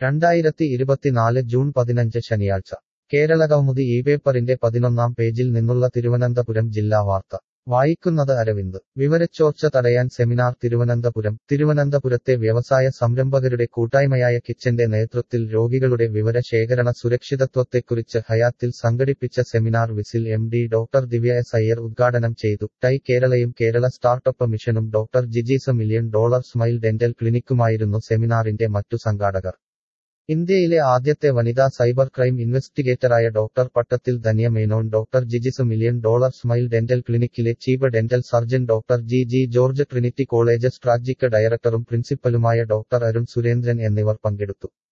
രണ്ടായിരത്തി ഇരുപത്തിനാല് ജൂൺ പതിനഞ്ച് ശനിയാഴ്ച കേരളകൗമുദി ഈ പേപ്പറിന്റെ പതിനൊന്നാം പേജിൽ നിന്നുള്ള തിരുവനന്തപുരം ജില്ലാ വാർത്ത വായിക്കുന്നത് അരവിന്ദ് വിവരച്ചോർച്ച തടയാൻ സെമിനാർ തിരുവനന്തപുരം തിരുവനന്തപുരത്തെ വ്യവസായ സംരംഭകരുടെ കൂട്ടായ്മയായ കിച്ചന്റെ നേതൃത്വത്തിൽ രോഗികളുടെ വിവര ശേഖരണ സുരക്ഷിതത്വത്തെക്കുറിച്ച് ഹയാത്തിൽ സംഘടിപ്പിച്ച സെമിനാർ വിസിൽ M D doctor Divya S Iyer ഉദ്ഘാടനം ചെയ്തു ടൈ കേരളയും കേരള സ്റ്റാർട്ടപ്പ് മിഷനും ഡോക്ടർ ജിജീസ് മില്യൺ ഡോളർ സ്മൈൽ ഡെന്റൽ ക്ലിനിക്കുമായിരുന്നു സെമിനാറിന്റെ മറ്റു സംഘാടകർ ഇന്ത്യയിലെ ആദ്യത്തെ വനിതാ സൈബർ ക്രൈം ഇൻവെസ്റ്റിഗേറ്ററായ ഡോക്ടർ പട്ടത്തിൽ ധന്യ മേനോൻ ഡോക്ടർ ജിജിസ് മില്യൺ ഡോളർ സ്മൈൽ ഡെന്റൽ ക്ലിനിക്കിലെ chief dental surgeon doctor G G George Trinity College strategic ഡയറക്ടറും പ്രിൻസിപ്പലുമായ ഡോക്ടർ അരുൺ സുരേന്ദ്രൻ എന്നിവർ പങ്കെടുത്തു